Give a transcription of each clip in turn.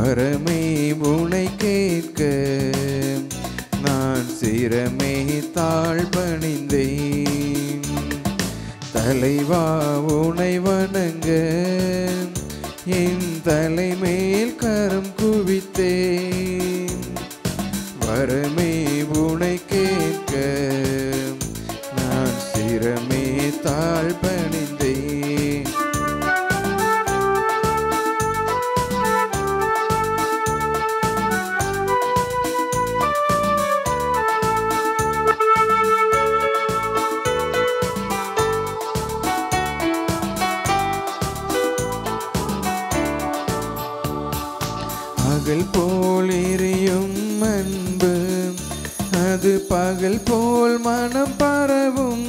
வரமே உனை கேட்க நான் சிரமே தாழ் பணிந்தேன் தலைவா உனை வணங்க என் தலைமேல் கரம் குவித்தேன் வரமே உனை கேட்க நான் சிரமே தாழ் பணிந்தேன் பகல் போல் எரியும் அன்பு அது பகல் போல் மனம் பரவும்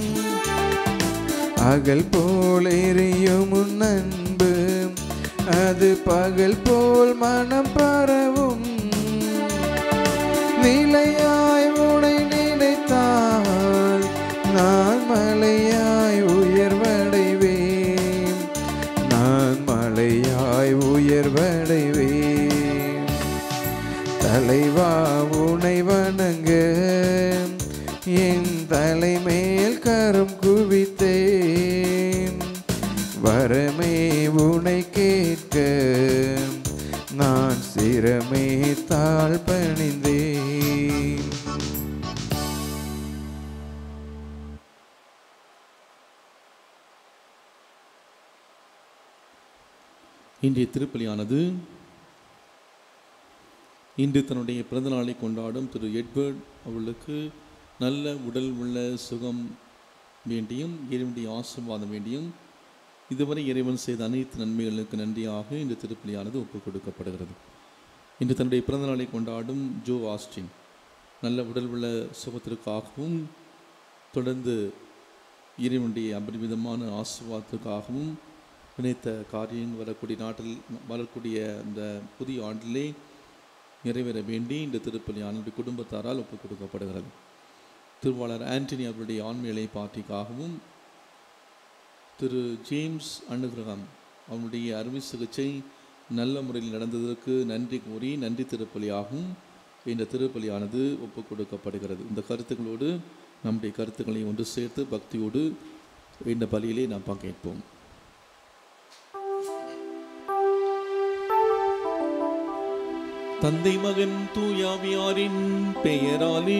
அகல் போல் எரியும் உன் அன்பு அது பகல் போல் மனம் பரவும் நிலையாய் உனை நினைத்தால் நான் மலையாய் உயர்வடைவேன் நான் மலையாய் உயர்வடைவேன் தலைவா உனை வணங்க என் தலைமேல் கரம் குவித்தேன் வரமே உனை கேட்க நான் சிரமே தாழ் பணிந்தேன் இன்றைய திருப்பலியானது இன்று தன்னுடைய பிறந்தநாளை கொண்டாடும் திரு எட்வர்ட் அவர்களுக்கு நல்ல உடல் உள்ள சுகம் வேண்டியும் இறைவனுடைய ஆசீர்வாதம் வேண்டியும் இதுவரை இறைவன் செய்த அனைத்து நன்மைகளுக்கு நன்றியாக இந்த திருப்பலியானது ஒப்புக் கொடுக்கப்படுகிறது இன்று தன்னுடைய பிறந்தநாளை கொண்டாடும் ஜோ ஆஸ்டின் நல்ல உடல் உள்ள சுகத்திற்காகவும் தொடர்ந்து இறைவனுடைய அபரிமிதமான ஆசீர்வாதத்திற்காகவும் நினைத்த காரியம் வரக்கூடிய நாட்டில் வரக்கூடிய இந்த புதிய ஆண்டிலே நிறைவேற வேண்டி இந்த திருப்பலி ஆண்டுடைய குடும்பத்தாரால் ஒப்புக் கொடுக்கப்படுகிறது திருவாளர் ஆண்டனி அவருடைய ஆண்மையிலை பார்ட்டிக்காகவும் திரு ஜேம்ஸ் அனுகிரகம் அவனுடைய அறுவை சிகிச்சை நல்ல முறையில் நடந்ததற்கு நன்றி கூறி நன்றி திருப்பலியாகவும் இந்த திருப்பலியானது ஒப்புக் கொடுக்கப்படுகிறது இந்த கருத்துக்களோடு நம்முடைய கருத்துக்களை ஒன்று சேர்த்து பக்தியோடு இந்த பலியிலே நாம் பங்கேற்போம் தந்தை மகன் தூயாவியாரின் பெயராலே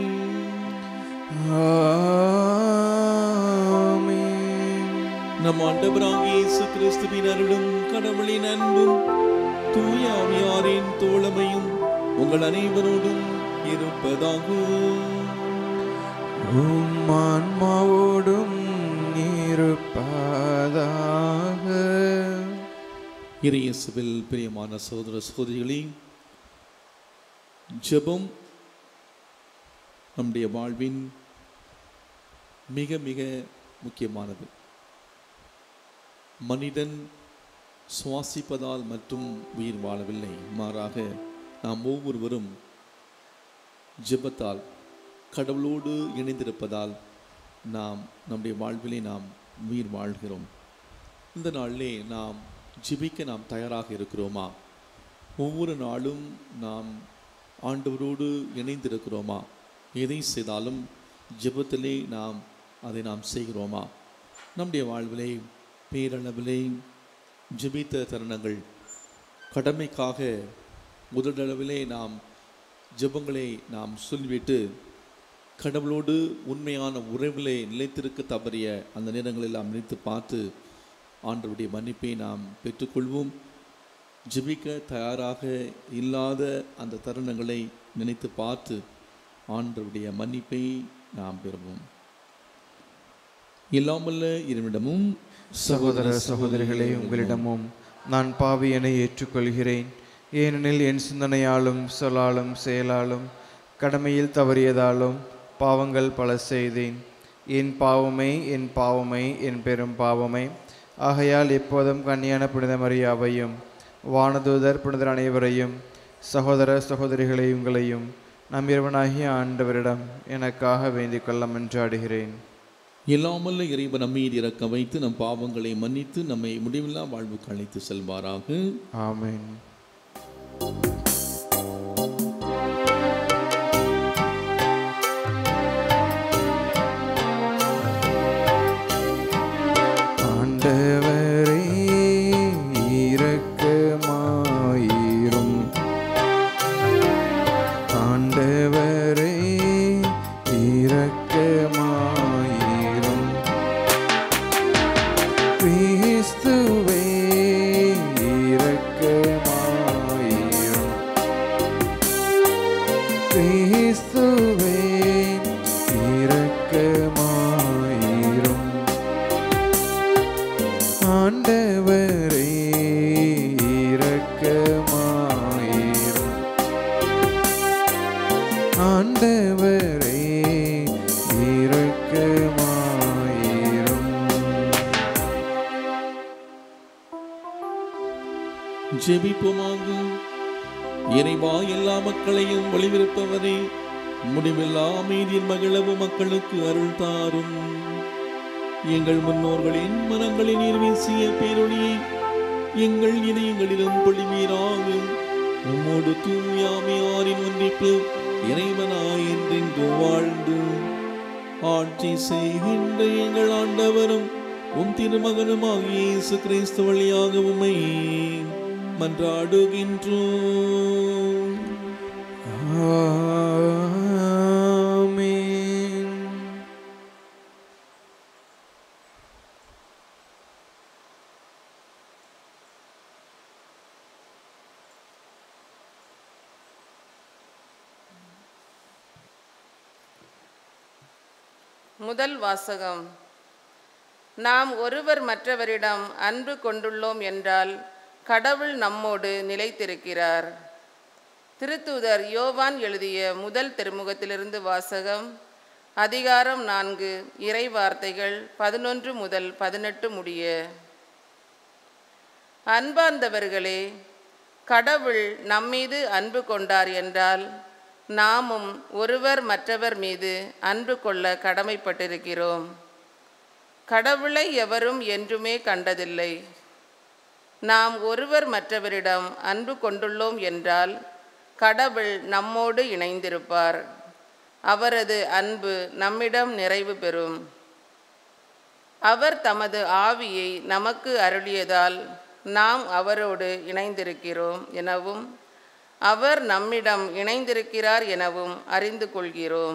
ஆமென். நம் ஆண்டவராகிய இயேசு கிறிஸ்துவின் அருளும் கடவுளின் அன்பும் தூயாவியாரின் தோழமையும் உங்கள் அனைவரோடும் இருப்பதாகும் உம் ஆன்மாவோடும் இருப்பதாக இறையேசுவில் பிரியமான சகோதர சகோதரிகளே ஜெபம் நம்முடைய வாழ்வின் மிக மிக முக்கியமானது மனிதன் சுவாசிப்பதால் மட்டும் உயிர் வாழவில்லை மாறாக நாம் ஒவ்வொருவரும் ஜெபத்தால் கடவுளோடு இணைந்திருப்பதால் நாம் நம்முடைய வாழ்விலே நாம் உயிர் வாழ்கிறோம் இந்த நாளிலே நாம் ஜெபிக்க நாம் தயாராக இருக்கிறோமா ஒவ்வொரு நாளும் நாம் ஆண்டவரோடு இணைந்திருக்கிறோமா எதை செய்தாலும் ஜெபத்திலே நாம் அதை நாம் செய்கிறோமா நம்முடைய வாழ்விலே பேரளவிலே ஜெபித்த தருணங்கள் கடமைக்காக முதலளவிலே நாம் ஜெபங்களை நாம் சொல்லிவிட்டு கடவுளோடு உண்மையான உறவிலே நிலைத்திருக்க தவறிய அந்த நேரங்களில் நாம் நினைத்து பார்த்து ஆண்டவருடைய மன்னிப்பை நாம் பெற்றுக்கொள்வோம் ஜெபிக்க தயாராக இல்லாத அந்த தருணங்களை நினைத்து பார்த்து ஆண்டவருடைய மன்னிப்பை நாம் பெறுவோம் இல்லாமல்ல இருவிடமும் சகோதர சகோதரிகளே உங்களிடமும் நான் பாவியனை ஏற்றுக்கொள்கிறேன் ஏனெனில் என் சிந்தனையாலும் சொல்லாலும் செயலாலும் கடமையில் தவறியதாலும் பாவங்கள் பல செய்தேன் என் பாவமே என் பாவமே என் பெரும் பாவமே ஆகையால் எப்போதும் கன்னியான புனித மரியாவையும் வானதூதர் புனிதர் அனைவரையும் சகோதர சகோதரிகளை உங்களையும் நம் இறைவனாகிய ஆண்டவரிடம் எனக்காக வேண்டிக் கொள்ள மன்றாடுகிறேன் இல்லாமல்ல இறைவன் நம்மீது இறக்க வைத்து நம் பாவங்களை மன்னித்து நம்மை முடிவில்லா வாழ்வுக்கு அழைத்து செல்வாராக ஆமென் ஆண்டவரே இரக்கமாயிரும் ஆண்டவரே இரக்கமாயிரும் ஜெபிப்போமாக இறைவா எல்லா மக்களையும் ஒளிவிருப்பவரே முடிவில்லா அமைதியின் மகிழவும் மக்களுக்கு அருள் தாரும் எங்கள் முன்னோர்களின் மனங்களில் நீர் வீசிய பேரொழியை எங்கள் இதயங்களிலும் பொழிவீராக உம்மோடு தூயாமையாரின் ஒன்றிப்பு இறைவனாய் என்றென்று வாழ்ந்து ஆட்சி செய்கின்ற எங்கள் ஆண்டவரும் உம் திருமகனுமாகிய இயேசு கிறிஸ்து வழியாக உம்மை மன்றாடுகின்றோம் ஆமென் முதல் வாசகம் நாம் ஒருவர் மற்றவரிடம் அன்பு கொண்டுள்ளோம் என்றால் கடவுள் நம்மோடு நிலைத்திருக்கிறார் திருத்தூதர் யோவான் எழுதிய முதல் திருமுகத்திலிருந்து வாசகம் அதிகாரம் நான்கு இறை வார்த்தைகள் பதினொன்று முதல் பதினெட்டு முடிய அன்பார்ந்தவர்களே கடவுள் நம்மீது அன்பு கொண்டார் என்றால் நாமும் ஒருவர் மற்றவர் மீது அன்பு கொள்ள கடமைப்பட்டிருக்கிறோம் கடவுளை எவரும் என்றுமே கண்டதில்லை நாம் ஒருவர் மற்றவரிடம் அன்பு கொண்டுள்ளோம் என்றால் கடவுள் நம்மோடு இணைந்திருப்பார் அவரது அன்பு நம்மிடம் நிறைவு பெறும் அவர் தமது ஆவியை நமக்கு அருளியதால் நாம் அவரோடு இணைந்திருக்கிறோம் எனவும் அவர் நம்மிடம் இணைந்திருக்கிறார் எனவும் அறிந்து கொள்கிறோம்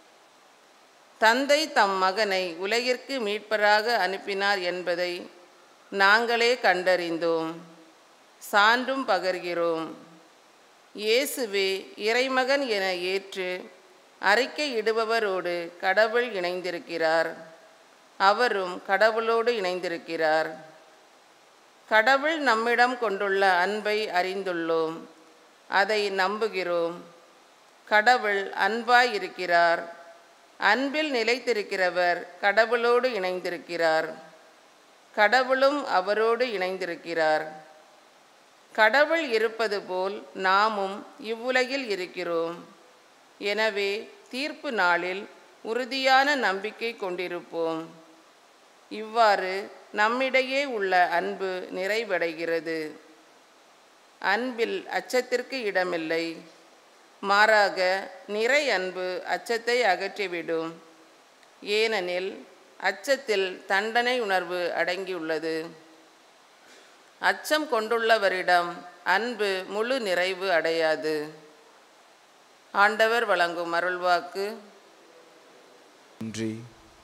தந்தை தம் மகனை உலகிற்கு மீட்பராக அனுப்பினார் என்பதை நாங்களே கண்டறிந்தோம் சான்றும் பகர்கிறோம் இயேசுவே இறைமகன் என ஏற்று அறிக்கையிடுபவரோடு கடவுள் இணைந்திருக்கிறார் அவரும் கடவுளோடு இணைந்திருக்கிறார் கடவுள் நம்மிடம் கொண்டுள்ள அன்பை அறிந்துள்ளோம் அதை நம்புகிறோம் கடவுள் அன்பாய் இருக்கிறார் அன்பில் நிலைத்திருக்கிறவர் கடவுளோடு இணைந்திருக்கிறார் கடவுளும் அவரோடு இணைந்திருக்கிறார் கடவுள் இருப்பது போல் நாமும் இவ்வுலகில் இருக்கிறோம் எனவே தீர்ப்பு நாளில் உறுதியான நம்பிக்கை கொண்டிருப்போம் இவ்வாறு நம்மிடையே உள்ள அன்பு நிறைவடைகிறது அன்பில் அச்சத்திற்கு இடமில்லை மாறாக நிறை அன்பு அச்சத்தை அகற்றிவிடும் ஏனெனில் அச்சத்தில் தண்டனை உணர்வு அடங்கியுள்ளது அச்சம் கொண்டுள்ளவரிடம் அன்பு முழு நிறைவு அடையாது ஆண்டவர் வழங்கும் அருள்வாக்கு நன்றி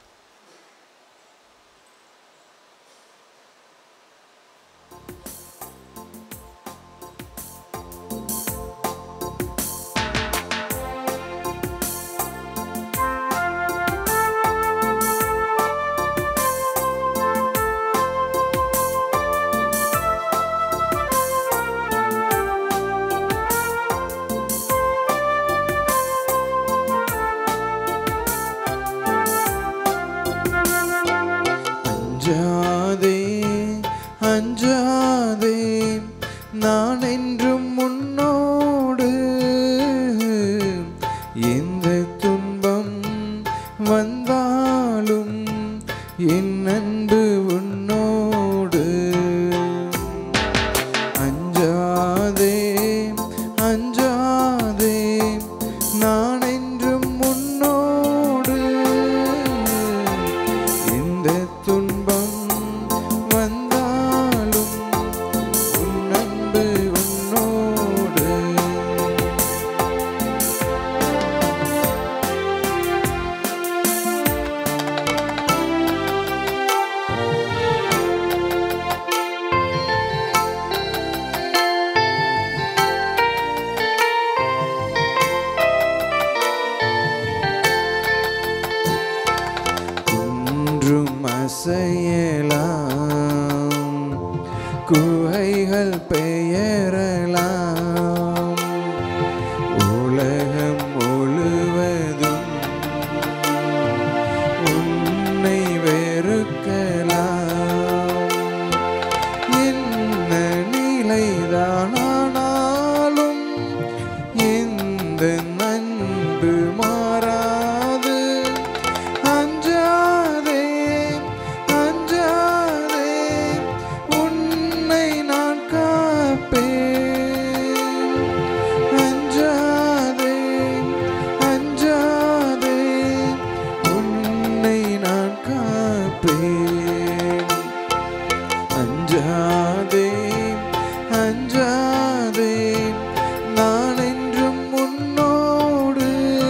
அஞ்சாதே அஞ்சாதே நான் என்றும் முன்னோடு எந்த துன்பம் வந்தாலும் என் அன்பு உன்னோடு அஞ்சாதே அஞ்சாதே நான் என்றும் முன்னோடு எந்த துன்பம் வந்தாலும் உன் அன்பு உன்னோடு குகைகள் பெயரலாம் உலகம் முழுவதும் உன்னை வெறுக்கலாம் என்ன நிலைதானாலும் இந்த நன்பு மாறாது அஞ்சாதே அஞ்சாதே உன்னை நான் காப்பேன் அஞ்சாதே அஞ்சாதே உன்னை நான் காப்பேன் அஞ்சாதே அஞ்சாதே நான் என்றும் உன்னோடு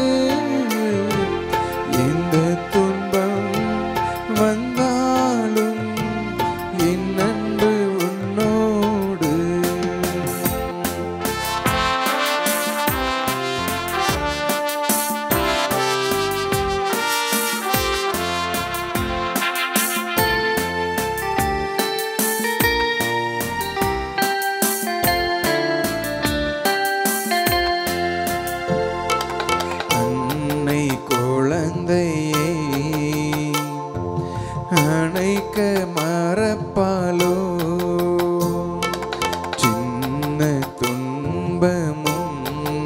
எந்த துன்பம் வந்தாலும் என் அன்பு உன்னோடு அன்னை குழந்தையை அணைக்க மறப்பாலோ சின்ன துன்பமும்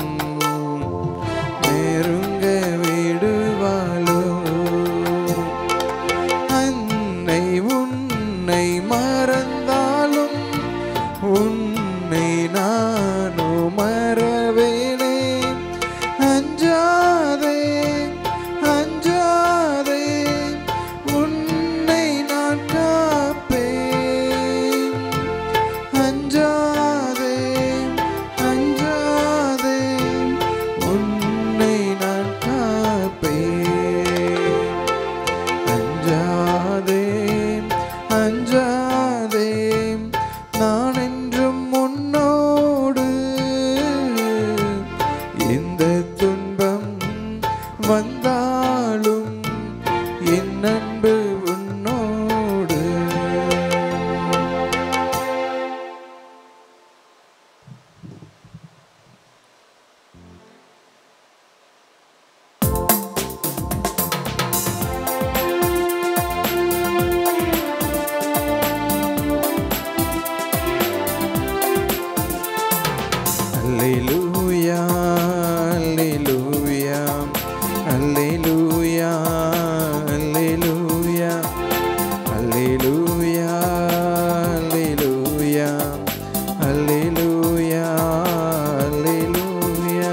நெருங்க விடுவாளோ அன்னை உன்னை மறந்தாலும் உன்னை நானோ மறவேனே அஞ்சாதே அஞ்சாதே உன்னை நான் காப்பேன் அஞ்சாதே அஞ்சாதே உன்னை நான் காப்பேன் அஞ்சாதே அஞ்சாதே நான் என்றும் உன்னோடு எந்த துன்பம் வந்தாலும் என் அன்பு உன்னோடு அல்லேலூயா அல்லேலூயா அல்லேலூயா அல்லேலூயா அல்லேலூயா அல்லேலூயா அல்லேலூயா அல்லேலூயா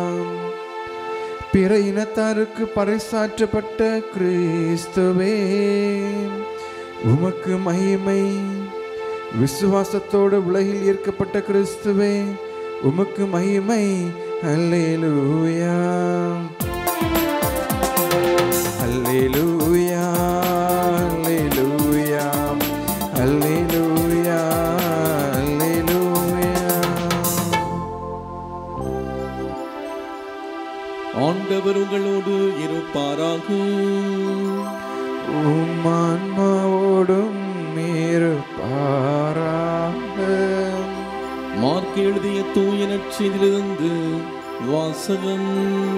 பிற இனத்தாருக்கு பறைசாற்றப்பட்ட கிறிஸ்துவே உமக்கு மகிமை விசுவாசத்தோடு உலகில் ஈர்க்கப்பட்ட கிறிஸ்துவே உமக்கு மகிமை அல்லேலூயா அல்லேலூயா அல்லேலூயா அல்லேலூயா அல்லேலூயா ஆண்டவர் உங்களோடு இருப்பாராக உம் ஆன்மாவோடும் இருப்பாராக மார்க் எழுதிய தூய நற்செய்தியிலிருந்து வாசகம்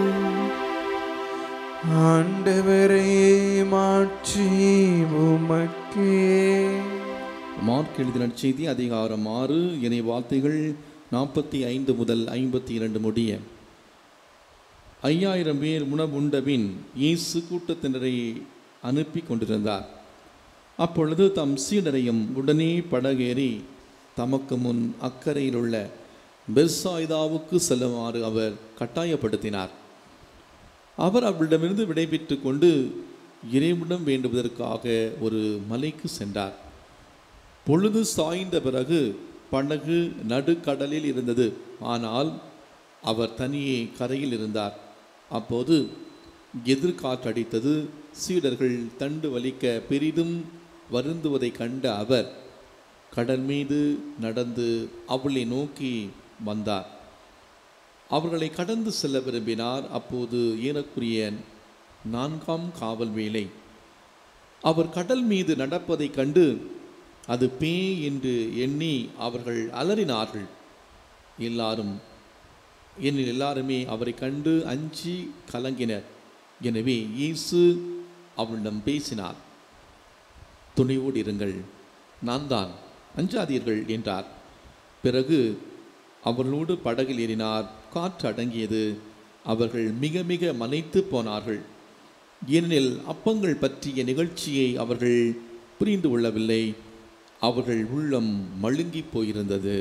ஆண்டவரே மாட்சி உமக்கே மார்க் எழுதிய நற்செய்தி அதிகாரம் ஆறு இணை வார்த்தைகள் நாற்பத்தி ஐந்து முதல் ஐம்பத்தி இரண்டு முடிய ஐயாயிரம் பேர் உணவுண்டபின் இயேசு கூட்டத்தினரை அனுப்பி கொண்டிருந்தார் அப்பொழுது தம் சீடரையும் உடனே படகேறி தமக்கு முன் அக்கறையில் உள்ள பெர்சாய்தாவுக்கு செல்லுமாறு அவர் கட்டாயப்படுத்தினார் அவர் அவரிடமிருந்து விடைபெற்று கொண்டு இறைவிடம் வேண்டுவதற்காக ஒரு மலைக்கு சென்றார் பொழுது சாய்ந்த பிறகு படகு நடுக்கடலில் இருந்தது ஆனால் அவர் தனியே கரையில் இருந்தார் அப்போது எதிர்காற்றடித்தது சீடர்கள் தண்டு வலிக்க பெரிதும் வருந்துவதைக் கண்ட அவர் கடல் மீது நடந்து அவளை நோக்கி வந்தார் அவர்களை கடந்து செல்ல விரும்பினார் அப்போது ஏறக்குரிய நான்காம் காவல் வேலை அவர் கடல் மீது நடப்பதைக் கண்டு அது பேய் என்று எண்ணி அவர்கள் அலறினார்கள் எல்லாரும் என்னில் எல்லாருமே அவரை கண்டு அஞ்சி கலங்கினர் எனவே இயேசு அவளிடம் பேசினார் துணிவோடு இருங்கள் நான் தான் அஞ்சாதீர்கள் என்றார் பிறகு அவர்களோடு படகில் ஏறினார் காற்று அடங்கியது அவர்கள் மிக மிக மலைத்து போனார்கள் ஏனெனில் அப்பங்கள் பற்றிய நிகழ்ச்சியை அவர்கள் புரிந்து கொள்ளவில்லை அவர்கள் உள்ளம் மழுங்கி போயிருந்தது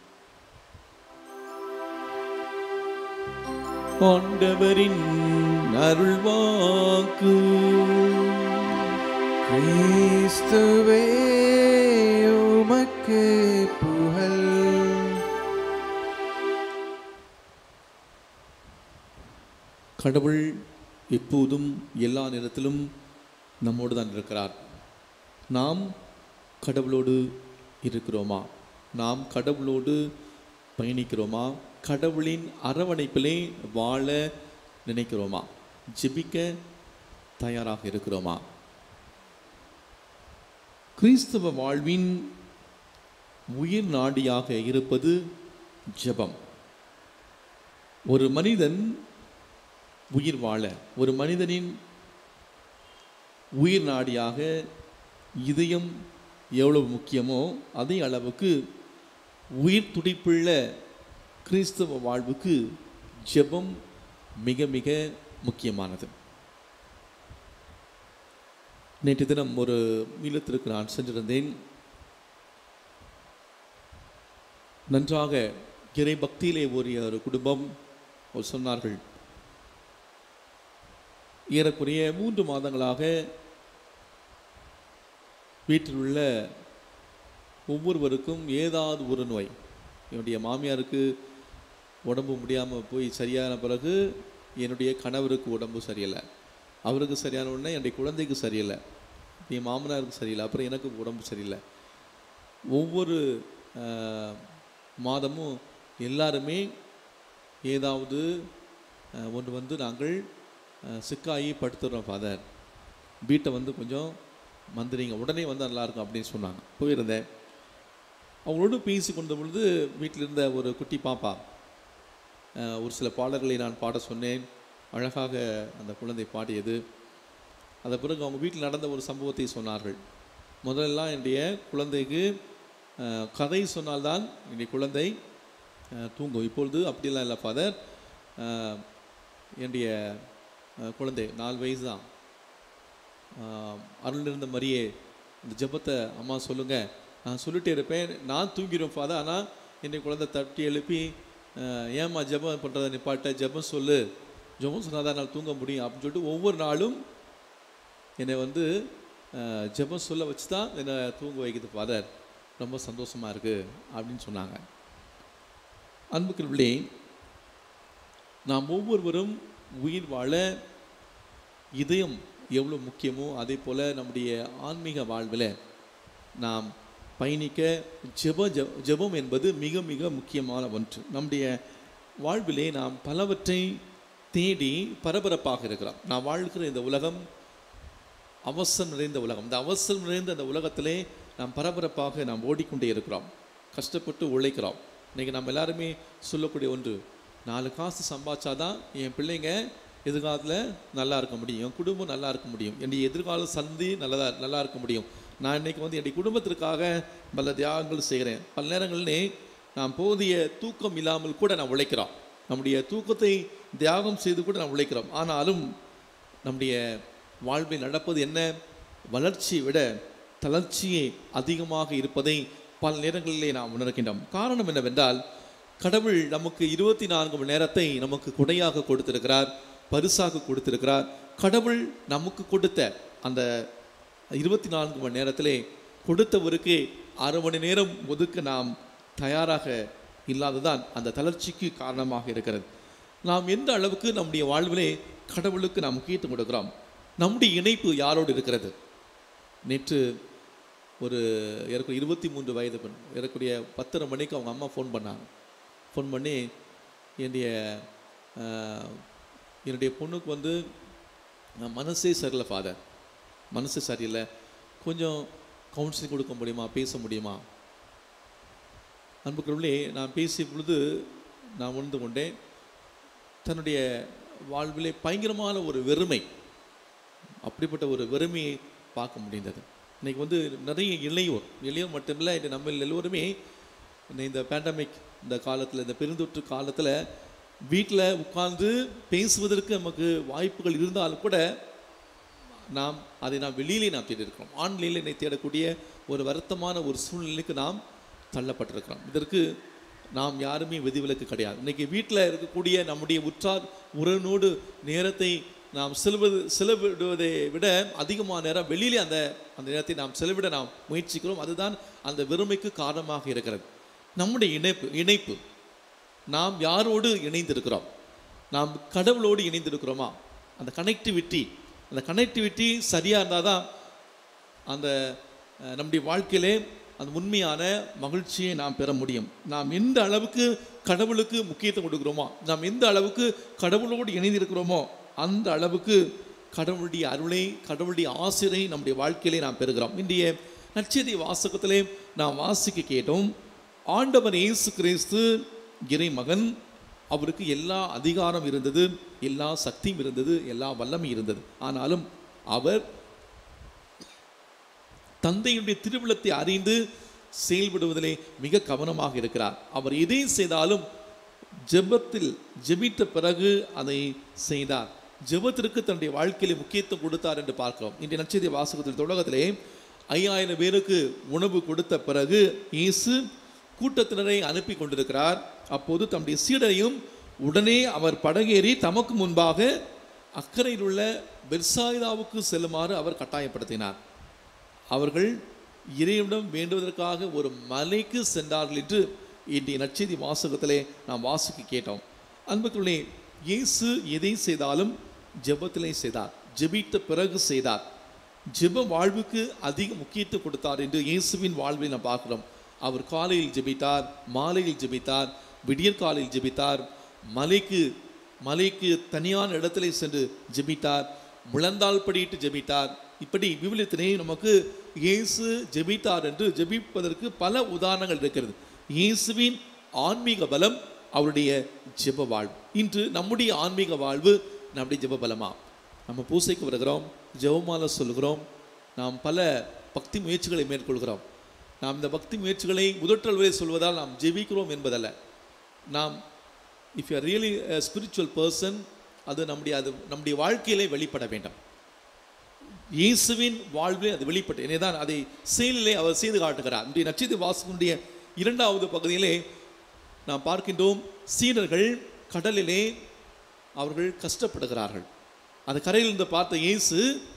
ஆண்டவரின் அருள்வாக்கு கிறிஸ்துவே உமக்கு புகழ் கடவுள் எப்போதும் எல்லா நேரத்திலும் நம்மோடு தான் இருக்கிறார் நாம் கடவுளோடு இருக்கிறோமா நாம் கடவுளோடு பயணிக்கிறோமா கடவுளின் அரவணைப்பிலே வாழ நினைக்கிறோமா ஜெபிக்க தயாராக இருக்கிறோமா கிறிஸ்தவ வாழ்வின் உயிர் நாடியாக இருப்பது ஜெபம் ஒரு மனிதன் உயிர் வாழ ஒரு மனிதனின் உயிர் நாடியாக இதயம் எவ்வளவு முக்கியமோ அதே அளவுக்கு உயிர் துடிப்புள்ள கிறிஸ்தவ வாழ்வுக்கு ஜெபம் மிக மிக முக்கியமானது நேற்று தினம் ஒரு இல்லத்திற்கு நான் சென்றிருந்தேன் நன்றாக இறை பக்தியிலே ஓரிய ஒரு குடும்பம் அவர் சொன்னார்கள் ஏறக்குறைய மூன்று மாதங்களாக வீட்டில் உள்ள ஒவ்வொருவருக்கும் ஏதாவது ஒரு நோய் என்னுடைய மாமியாருக்கு உடம்பு முடியாமல் போய் சரியான பிறகு என்னுடைய கணவருக்கு உடம்பு சரியில்லை அவருக்கு சரியான உடனே என்னுடைய குழந்தைக்கு சரியில்லை என் மாமனாருக்கு சரியில்லை அப்புறம் எனக்கு உடம்பு சரியில்லை ஒவ்வொரு ஆஹ், மாதமும் எல்லாருமே ஏதாவது ஆஹ், ஒன்று வந்து நாங்கள் ஆஹ், சிக்காயி படுத்துடுறோம் ஃபாதர் வீட்டை வந்து கொஞ்சம் மந்திரிங்க உடனே வந்தால் நல்லாயிருக்கும் அப்படின்னு சொன்னாங்க போயிருந்தேன் அவங்களோடு பேசி கொண்ட பொழுது வீட்டில் இருந்த ஒரு குட்டி பாப்பா ஆஹ், ஒரு சில பாடல்களை நான் பாட சொன்னேன் அழகாக அந்த குழந்தை பாடியது அதன் பிறகு அவங்க வீட்டில் நடந்த ஒரு சம்பவத்தை சொன்னார்கள் முதல்லலாம் என்னுடைய குழந்தைக்கு ஆஹ், கதை சொன்னால்தான் என்னுடைய குழந்தை ஆஹ், தூங்கும் இப்பொழுது அப்படிலாம் இல்லை ஃபாதர் என்னுடைய ஆஹ், குழந்தை நாலு வயசு தான் அருள் இருந்த மாதிரியே இந்த ஜெபத்தை அம்மா சொல்லுங்க நான் சொல்லிட்டே இருப்பேன் நான் தூங்கிடுவேன் ஃபாதர் ஆனால் என்னுடைய குழந்தை தட்டி எழுப்பி ஆஹ், ஏம்மா ஜெபம் பண்ணுறதை நிப்பாட்ட ஜெபம் சொல்லு ஜெபம் சொன்னால் தான் நான் தூங்க முடியும் அப்படின்னு சொல்லிட்டு ஒவ்வொரு நாளும் என்னை வந்து ஆஹ், ஜெபம் சொல்ல வச்சு தான் என்னை தூங்க வைக்குது ஃபாதர் ரொம்ப சந்தோஷமாக இருக்குது அப்படின்னு சொன்னாங்க அன்புக்குள்ளே நாம் ஒவ்வொருவரும் உயிர் வாழ இதயம் எவ்வளோ முக்கியமோ அதே போல் நம்முடைய ஆன்மீக வாழ்வில் நாம் பயணிக்க ஜெப ஜெ- ஜெபம் என்பது மிக மிக முக்கியமான ஒன்று நம்முடைய வாழ்விலே நாம் பலவற்றை தேடி பரபரப்பாக இருக்கிறோம் நான் வாழ்கிற இந்த உலகம் அவசரம் நிறைந்த உலகம் இந்த அவசரம் நிறைந்த அந்த உலகத்திலே நாம் பரபரப்பாக நாம் ஓடிக்கொண்டே இருக்கிறோம் கஷ்டப்பட்டு உழைக்கிறோம் இன்னைக்கு நம்ம எல்லாருமே சொல்லக்கூடிய ஒன்று நாலு காசு சம்பாதிச்சாதான் என் பிள்ளைங்க எதிர்காலத்தில் நல்லா இருக்க முடியும் என் குடும்பம் நல்லா இருக்க முடியும் என்னுடைய எதிர்கால சந்தி நல்லதா நல்லா இருக்க முடியும் நான் இன்னைக்கு வந்து என்னுடைய குடும்பத்திற்காக பல தியாகங்கள் செய்கிறேன் பல நேரங்களிலே நாம் போதிய தூக்கம் இல்லாமல் கூட நாம் உழைக்கிறோம் நம்முடைய தூக்கத்தை தியாகம் செய்து கூட நாம் உழைக்கிறோம் ஆனாலும் நம்முடைய வாழ்வில் நடப்பது என்ன வளர்ச்சியை விட தளர்ச்சியே அதிகமாக இருப்பதை பல நேரங்களிலே நாம் உணர்கின்றோம் காரணம் என்னவென்றால் கடவுள் நமக்கு இருபத்தி நான்கு மணி நேரத்தை நமக்கு கொடையாக கொடுத்திருக்கிறார் பரிசாக கொடுத்திருக்கிறார் கடவுள் நமக்கு கொடுத்த அந்த இருபத்தி நான்கு மணி நேரத்திலே கொடுத்தவருக்கு அரை மணி நேரம் ஒதுக்க நாம் தயாராக இல்லாததான் அந்த தளர்ச்சிக்கு காரணமாக இருக்கிறது நாம் எந்த அளவுக்கு நம்முடைய வாழ்விலே கடவுளுக்கு நாம் முக்கியத்துவம் கொடுக்கிறோம் நம்முடைய இணைப்பு யாரோடு இருக்கிறது நேற்று ஒரு ஏறக்குறைய இருபத்தி மூன்று வயது பெண் ஏறக்குறைய பத்தரை மணிக்கு அவங்க அம்மா ஃபோன் பண்ணாங்க ஃபோன் பண்ணி என்னுடைய ஆஹ், என்னுடைய பொண்ணுக்கு வந்து அஹ், மனசே சரியில்லை ஃபாதர் மனசு சரியில்லை கொஞ்சம் கவுன்சிலிங் கொடுக்க முடியுமா பேச முடியுமா அன்புக்குள்ளே நான் பேசிய பொழுது நான் உணர்ந்து கொண்டேன் தன்னுடைய வாழ்விலே பயங்கரமான ஒரு வெறுமை அப்படிப்பட்ட ஒரு வெறுமையை பார்க்க முடிந்தது இன்னைக்கு வந்து நிறைய இளையோர் இளையோர் மட்டுமில்லை இது நம்ம எல்லோருமே இந்த இந்த பேண்டமிக் இந்த காலத்தில் இந்த பெருந்தொற்று காலத்தில் வீட்டில் உட்கார்ந்து பேசுவதற்கு நமக்கு வாய்ப்புகள் இருந்தாலும் கூட நாம் அதை நாம் வெளியிலே நாம் தேடியிருக்கிறோம் ஆன்லைனில் என்னை தேடக்கூடிய ஒரு வருத்தமான ஒரு சூழ்நிலைக்கு நாம் தள்ளப்பட்டிருக்கிறோம் இதற்கு நாம் யாருமே விதிவிலக்கு கிடையாது இன்னைக்கு வீட்டில் இருக்கக்கூடிய நம்முடைய உற்றார் உறவினோடு நேரத்தை நாம் செலவது செலவிடுவதை விட அதிகமான நேரம் வெளியிலே அந்த அந்த நேரத்தை நாம் செலவிட நாம் முயற்சிக்கிறோம் அதுதான் அந்த வெறுமைக்கு காரணமாக இருக்கிறது நம்முடைய இணைப்பு இணைப்பு நாம் யாரோடு இணைந்திருக்கிறோம் நாம் கடவுளோடு இணைந்திருக்கிறோமா அந்த கனெக்டிவிட்டி அந்த கனெக்டிவிட்டி சரியாக இருந்தால் தான் அந்த அஹ், நம்முடைய வாழ்க்கையிலே அந்த உண்மையான மகிழ்ச்சியை நாம் பெற முடியும் நாம் எந்த அளவுக்கு கடவுளுக்கு முக்கியத்துவம் கொடுக்கிறோமோ நாம் எந்த அளவுக்கு கடவுளோடு இணைந்திருக்கிறோமோ அந்த அளவுக்கு கடவுளுடைய அருளை கடவுளுடைய ஆசிரை நம்முடைய வாழ்க்கையிலே நாம் பெறுகிறோம் இன்றைய நற்செய்தி வாசகத்திலே நாம் வாசிக்க கேட்டோம் ஆண்டவர் இயேசு கிறிஸ்து இறைமகன் அவருக்கு எல்லா அதிகாரம் இருந்தது எல்லா சக்தியும் இருந்தது எல்லா வல்லமையும் இருந்தது ஆனாலும் அவர் தந்தையுடைய திருவிழத்தை அறிந்து செயல்படுவதிலே மிக கவனமாக இருக்கிறார் அவர் எதை செய்தாலும் ஜெபத்தில் ஜெபித்த பிறகு அதை செய்தார் ஜெபத்திற்கு தன்னுடைய வாழ்க்கையில முக்கியத்துவம் கொடுத்தார் என்று பார்க்கிறோம் இன்றைய நட்சத்திர வாசகத்தில் தொடக்கத்திலே ஐயாயிரம் பேருக்கு உணவு கொடுத்த பிறகு இயேசு கூட்டத்தினரை அனுப்பி கொண்டிருக்கிறார் அப்போது தம்முடைய சீடரையும் உடனே அவர் படகேறி தமக்கு முன்பாக அக்கறையில் உள்ள பெர்சாயிதாவுக்கு செல்லுமாறு அவர் கட்டாயப்படுத்தினார் அவர்கள் இறைவனிடம் வேண்டுவதற்காக ஒரு மலைக்கு சென்றார்கள் என்று இன்றைய நற்செய்தி வாசகத்திலே நாம் வாசிக்க கேட்டோம் அன்புக்குள்ளே இயேசு எதை செய்தாலும் ஜெபத்திலே செய்தார் ஜெபித்த பிறகு செய்தார் ஜெப வாழ்வுக்கு அதிக முக்கியத்துவம் கொடுத்தார் என்று இயேசுவின் வாழ்வில் நாம் பார்க்கிறோம் அவர் காலையில் ஜெபித்தார் மாலையில் ஜெபித்தார் விடியற்காலையில் ஜெபித்தார் மலைக்கு மலைக்கு தனியான இடத்திலே சென்று ஜெபித்தார் முழந்தால் படியிட்டு ஜெபித்தார் இப்படி விவிலியத்திலே நமக்கு இயேசு ஜெபித்தார் என்று ஜெபிப்பதற்கு பல உதாரணங்கள் இருக்கிறது இயேசுவின் ஆன்மீக பலம் அவருடைய ஜெப வாழ்வு இன்று நம்முடைய ஆன்மீக வாழ்வு நம்முடைய ஜெப பலமா நம்ம பூசைக்கு வருகிறோம் ஜெபமால சொல்கிறோம் நாம் பல பக்தி முயற்சிகளை மேற்கொள்கிறோம் நாம் இந்த பக்தி முயற்சிகளை முதற்றல் வரை சொல்வதால் நாம் ஜெபிக்கிறோம் என்பதல்ல நாம் if you really spiritual person அது நம்முடைய அது நம்முடைய வாழ்க்கையிலே வெளிப்பட வேண்டும் இயேசுவின் வாழ்விலே அது வெளிப்பட்டு எனவே தான் அதை செயலிலே அவர் செய்து காட்டுகிறார் இன்றைய நட்சத்திர வாசகனுடைய இரண்டாவது பகுதியிலே நாம் பார்க்கின்றோம் சீடர்கள் கடலிலே அவர்கள் கஷ்டப்படுகிறார்கள் அந்த கரையில் இருந்து பார்த்த இயேசு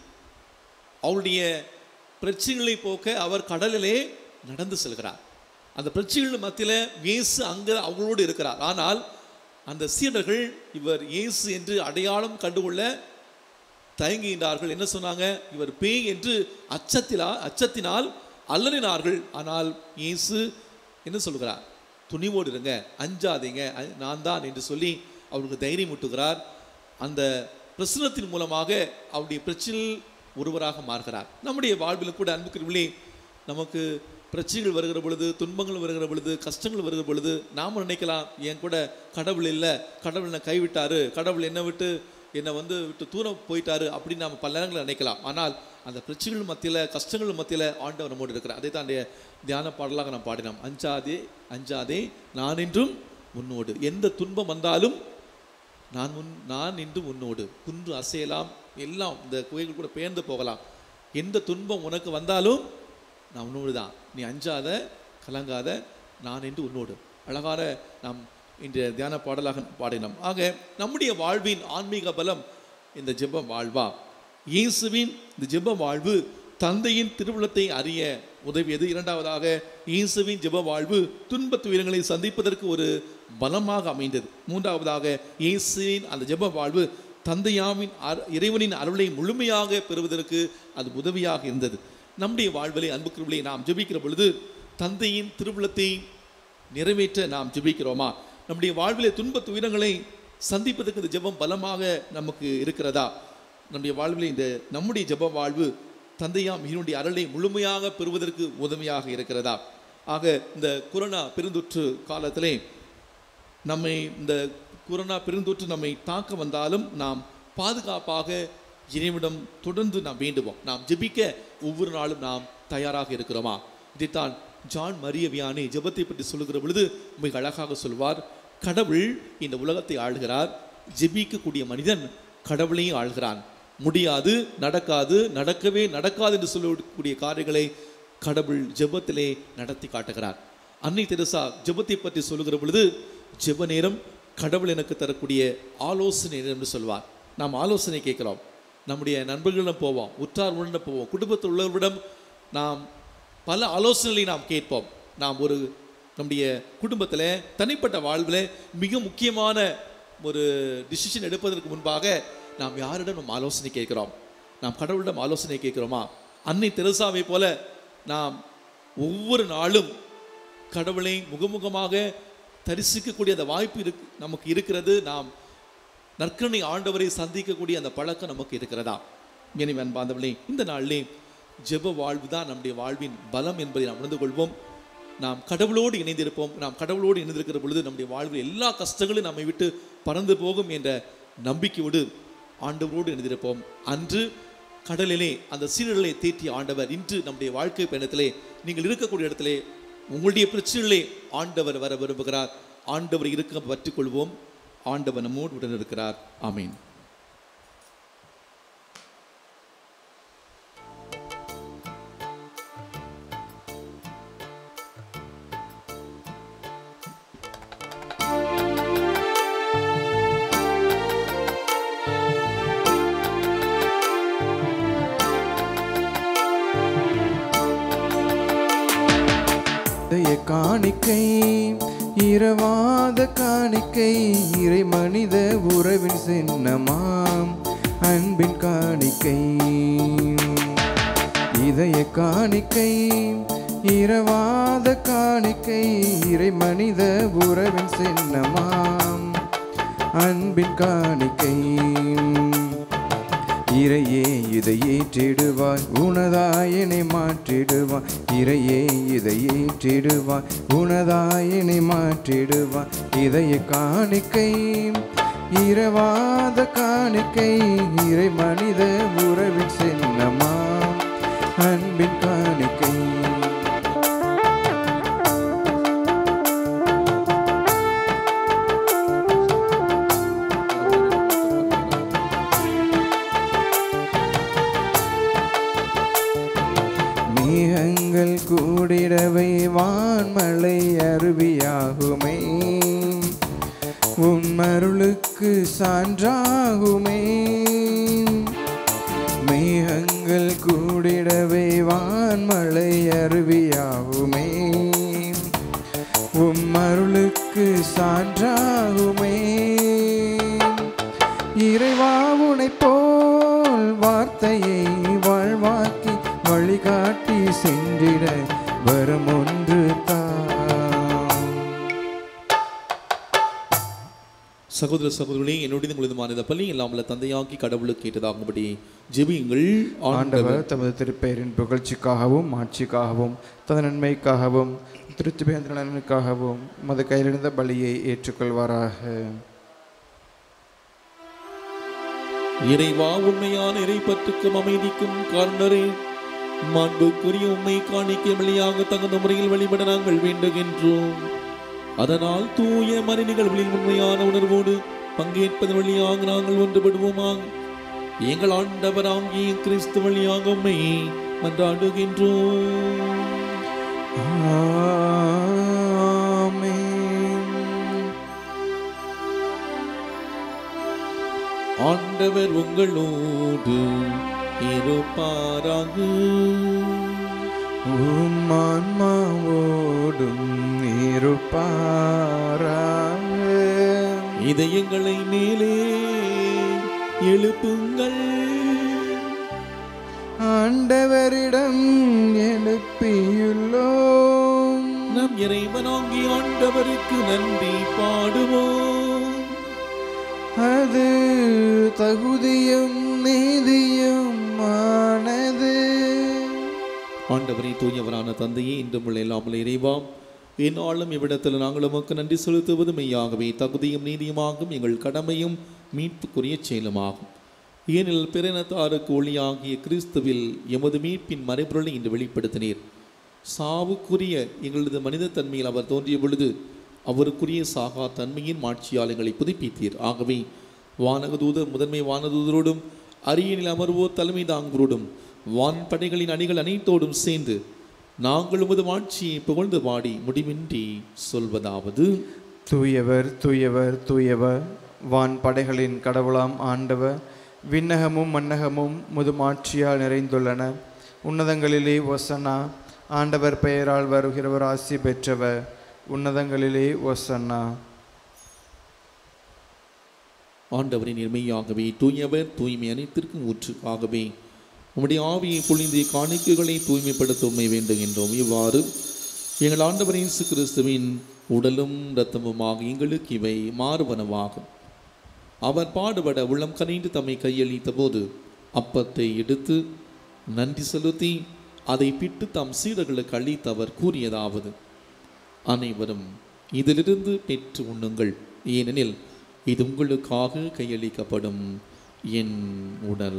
அவருடைய பிரச்சனைகளை போக்க அவர் கடலிலே நடந்து செல்கிறார் அந்த பிரச்சனைகள் மத்தியில் இயேசு அங்கே அவங்களோடு இருக்கிறார் ஆனால் அந்த சீடர்கள் இவர் இயேசு என்று அடையாளம் கண்டுகொள்ள தயங்குகின்றார்கள் என்ன சொன்னாங்க இவர் பேய் என்று அச்சத்திலா அச்சத்தினால் அல்லறினார்கள் ஆனால் இயேசு என்ன சொல்கிறார் துணிவோடு இருங்க அஞ்சாதீங்க அ- நான் தான் என்று சொல்லி அவருக்கு தைரியம் ஊட்டுகிறார் அந்த பிரசனத்தின் மூலமாக அவருடைய பிரச்சனையில் ஒருவராக மாறுகிறார் நம்முடைய வாழ்வில் கூட அன்புக்குரியவர்களே நமக்கு பிரச்சனைகள் வருகிற பொழுது துன்பங்கள் வருகிற பொழுது கஷ்டங்கள் வருகிற பொழுது நாம நினைக்கலாம் என் கூட கடவுள் இல்லை கடவுள் என்னை கைவிட்டாரு கடவுள் என்னை விட்டு என்னை வந்து விட்டு தூரம் போயிட்டாரு அப்படின்னு நாம் பல நேரங்களில் நினைக்கலாம் ஆனால் அந்த பிரச்சனைகள் மத்தியில் கஷ்டங்கள் மத்தியில் ஆண்டவர் நம்மோடு இருக்கிறார் அதை தான் தியான பாடலாக நாம் பாடினோம் அஞ்சாதே அஞ்சாதே நான் என்றும் உன்னோடு எந்த துன்பம் வந்தாலும் நான் முன் நான் இன்று உன்னோடு குன்று அசையலாம் எல்லாம் இந்த குகைகள் கூட பெயர்ந்து போகலாம் எந்த துன்பம் உனக்கு வந்தாலும் நான் உன்னோடு தான் நீ அஞ்சாத கலங்காத நான் என்று உன்னோடு அழகான நாம் இன்றைய தியான பாடலாக பாடினோம் ஆக நம்முடைய வாழ்வின் ஆன்மீக பலம் இந்த ஜெப வாழ்வா இயேசுவின் இந்த ஜெப வாழ்வு தந்தையின் திருவுளத்தை அறிய உதவியது இரண்டாவதாக இயேசுவின் ஜெப வாழ்வு துன்பத் துயரங்களை சந்திப்பதற்கு ஒரு பலமாக அமைந்தது மூன்றாவதாக இயேசுவின் அந்த ஜெப வாழ்வு தந்தையாவின் அரு- இறைவனின் அருளை முழுமையாக பெறுவதற்கு அது உதவியாக இருந்தது நம்முடைய வாழ்விலே அன்புக்குரியவர்களே நாம் ஜெபிக்கிற பொழுது தந்தையின் திருவுளத்தை நிறைவேற்ற நாம் ஜெபிக்கிறோமா நம்முடைய வாழ்விலே துன்பத் துயரங்களை சந்திப்பதற்கு இந்த ஜெபம் பலமாக நமக்கு இருக்கிறதா நம்முடைய வாழ்விலே இந்த நம்முடைய ஜெப வாழ்வு தந்தையாம் இதனுடைய அருளை முழுமையாக பெறுவதற்கு உதவியாக இருக்கிறதா ஆக இந்த கொரோனா பெருந்தொற்று காலத்திலே நம்மை இந்த கொரோனா பெருந்தொற்று நம்மை தாக்க வந்தாலும் நாம் பாதுகாப்பாக இறைவிடம் தொடர்ந்து நாம் வேண்டுவோம் நாம் ஜெபிக்க ஒவ்வொரு நாளும் நாம் தயாராக இருக்கிறோமா இதைத்தான் ஜான் மரிய வியானி ஜெபத்தை பற்றி சொல்லுகிற பொழுது மிக அழகாக சொல்வார் கடவுள் இந்த உலகத்தை ஆளுகிறார் ஜெபிக்கக்கூடிய மனிதன் கடவுளையும் ஆள்கிறான் முடியாது நடக்காது நடக்கவே நடக்காது என்று சொல்லக்கூடிய காரியங்களை கடவுள் ஜெபத்திலே நடத்தி காட்டுகிறார் அன்னை தெரசா ஜெபத்தை பற்றி சொல்லுகிற பொழுது ஜெப நேரம் கடவுள் எனக்கு தரக்கூடிய ஆலோசனை நேரம் என்று சொல்வார் நாம் ஆலோசனை கேட்கிறோம் நம்முடைய நண்பர்களிடம் போவோம் உற்றார்களுடன் போவோம் குடும்பத்தில் உள்ளவர்களிடம் நாம் பல ஆலோசனைகளை நாம் கேட்போம் நாம் ஒரு நம்முடைய குடும்பத்தில் தனிப்பட்ட வாழ்வில் மிக முக்கியமான ஒரு டிசிஷன் எடுப்பதற்கு முன்பாக நாம் யாரிடம் நாம் ஆலோசனை கேட்கிறோம் நாம் கடவுளிடம் ஆலோசனை கேட்கிறோமா அன்னை தெரசாவை போல நாம் ஒவ்வொரு நாளும் கடவுளை முகமுகமாக தரிசிக்கக்கூடிய அந்த வாய்ப்பு இருக்கு நமக்கு இருக்கிறது நாம் நற்கருணை ஆண்டவரை சந்திக்கக்கூடிய அந்த பழக்கம் நமக்கு இருக்கிறதா எனவே அன்பாந்தவர்களே இந்த நாளிலே ஜெப வாழ்வு தான் நம்முடைய வாழ்வின் பலம் என்பதை நாம் உணர்ந்து கொள்வோம் நாம் கடவுளோடு இணைந்திருப்போம் நாம் கடவுளோடு இணைந்திருக்கிற பொழுது நம்முடைய வாழ்வில் எல்லா கஷ்டங்களும் நம்மை விட்டு பறந்து போகும் என்ற நம்பிக்கையோடு ஆண்டவரோடு இணைந்திருப்போம் அன்று கடலிலே அந்த சீரலை தேற்றிய ஆண்டவர் இன்று நம்முடைய வாழ்க்கை பயணத்திலே நீங்கள் இருக்கக்கூடிய இடத்திலே உங்களுடைய பிரச்சனைகளே ஆண்டவர் வர விரும்புகிறார் ஆண்டவர் இருக்க பற்றிக் கொள்வோம் ஆண்டவர் நம்மோடு உடன் இருக்கிறார் ஆமீன் இதய காணிக்கை இரவாத காணிக்கை இறை மனித உறவின் சின்னமாம் அன்பின் காணிக்கை இதய காணிக்கை இரவாத காணிக்கை இறை மனித உறவின் சின்னமாம் அன்பின் காணிக்கை இறையே இதை ஏற்றிடுவாய் உனதாயனை மாற்றிடுவாய் இறையே இதை ஏற்றிடுவாய் உனதாயனை மாற்றிடுவாய் இதய காணிக்கை இரவாத காணிக்கை இறை மனித உறவின் சின்னமா அன்பின் காணிக்கை மேகங்கள் கூடிடவை வான்மலை அருவியாகுமே உன்மருளுக்கு சான்றாகுமே மேகங்கள் கூடிடவே வான்மலை அருவியாகுமே உம்மருளுக்கு சான்றாகுமே இறைவா உனைப் போல் வார்த்தையை வாழ்வாக்கி வழிகாட்டி சென்றிட வரும் ஒன்று தான் சகோதர சகோதரர்களே என்னுடைய உங்களுதுமான இந்த பள்ளி இல்லாமல தந்தையாக்கி கடவுளுக்கு கேட்டதாகும்படி ஜெபியுங்கள் ஆண்டவர் ஆண்டவர் தமது திருப்பெயரின் புகழ்ச்சிக்காகவும் ஆட்சிக்காகவும் தந்த நன்மைக்காகவும் திருத்துபேந்திர நலனுக்காகவும் மது கையிலிருந்த பலியை ஏற்றுக்கொள்வாராக இறைவா உண்மையான இறை பற்றுக்கும் அமைதிக்கும் காரணரே மாண்புக்குரிய உண்மை காணிக்க வழியாக தகுந்த முறையில் வழிபட நாங்கள் வேண்டுகின்றோம் அதனால் தூய மறை நிகழ்வுகளில் உண்மையான உணர்வோடு பங்கேற்பதன் வழியாக நாங்கள் ஒன்றுபடுவோமாக எங்கள் ஆண்டவராகிய கிறிஸ்து வழியாக உண்மை மன்றாடுகின்றோம் ஆமென். ஆண்டவர் உங்களோடு இருப்பாராக உம் ஆன்மாவோடும் இருப்பாராக இதயங்களை மேலே எழுப்புங்கள் ஆண்டவரிடம் எழுப்பியுள்ளோம் நம் இறைவனாகி ஆண்டவருக்கு நன்றி பாடுவோம் அது தகுதியும் நீதியும் ஆனது ஆண்டவரே தூயவரான தந்தையே இன்றும் உள்ள இல்லாமல் இறைவா என்னாலும் இவ்விடத்தில் நாங்கள் உமக்கு நன்றி செலுத்துவது மெய்யாகவே தகுதியும் நீதியுமாகும் எங்கள் கடமையும் மீட்புக்குரிய செயலுமாகும் ஏனெனில் பிறனத்தாருக்கு ஒளியாகிய கிறிஸ்துவில் எமது மீட்பின் மறைபொருளை இன்று வெளிப்படுத்தினீர் சாவுக்குரிய எங்களது மனித தன்மையில் அவர் தோன்றிய பொழுது அவருக்குரிய சாகா தன்மையின் மாட்சியால் எங்களை புதுப்பித்தீர் ஆகவே வானகதூதர் முதன்மை வானதூதரோடும் அரியணில் அமர்வோர் தலைமை தாங்குவோடும் வான்படைகளின் அணிகள் அனைத்தோடும் சேர்ந்து நாங்கள் உமது மாட்சியை புகழ்ந்து பாடி முடிவின்றி சொல்வதாவது தூயவர் தூயவர் தூயவர் வான் படைகளின் கடவுளாம் ஆண்டவர் விண்ணகமும் மன்னகமும் முதுமாட்சியால் நிறைந்துள்ளன உன்னதங்களிலே ஒசன்னா ஆண்டவர் பெயரால் வருகிறவர் ஆசி பெற்றவர் உன்னதங்களிலே ஒசன்னா ஆண்டவரின் எளிமையாகவே தூயவர் தூய்மை அனைத்திற்கும் ஊற்று ஆகவே உம்முடைய ஆவியை பொழிந்து காணிக்கைகளை தூய்மைப்படுத்த உண்மை வேண்டுகின்றோம் இவ்வாறு எங்கள் ஆண்டவர் இயேசு கிறிஸ்துவின் உடலும் இரத்தமுமாக எங்களுக்கு இவை மாறுவனவாகும் அவர் பாடுபட உள்ளம் கனிந்து தம்மை கையளித்த போது அப்பத்தை எடுத்து நன்றி செலுத்தி அதை பிட்டு தம் சீடர்களுக்கு அளித்து அவர் கூறியதாவது அனைவரும் இதிலிருந்து பெற்று உண்ணுங்கள் ஏனெனில் இது உங்களுக்காக கையளிக்கப்படும் என் உடல்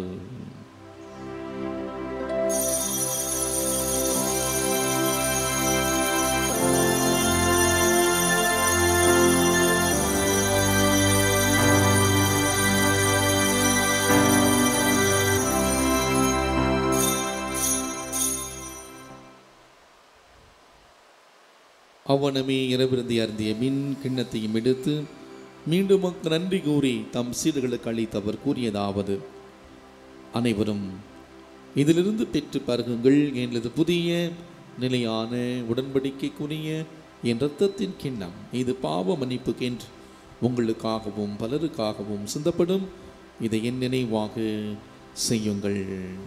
அவனமே இரவிருந்தி அருந்திய மின் கிண்ணத்தையும் எடுத்து மீண்டும் உமக்கு நன்றி கூறி தம் சீடர்களுக்கு அளித்தவர் கூறியதாவது அனைவரும் இதிலிருந்து பெற்று பருகுங்கள் எனது புதிய நிலையான உடன்படிக்கைக்குரிய என் இரத்தத்தின் கிண்ணம் இது பாவ மன்னிப்புக்கென்று உங்களுக்காகவும் பலருக்காகவும் சிந்தப்படும் இதை என் நினைவாக செய்யுங்கள்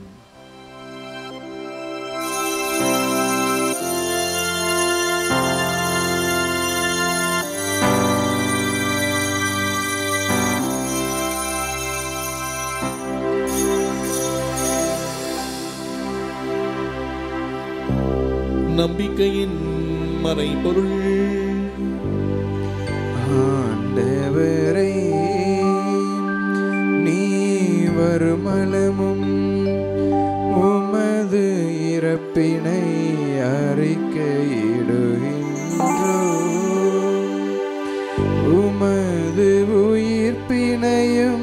நம்பிக்கையின் மறைபொருள் ஆண்டவரே நீ வருமளமும் உமது இறப்பினை அறிக்கையிடுகின்றோ உமது உயிர்ப்பினையும்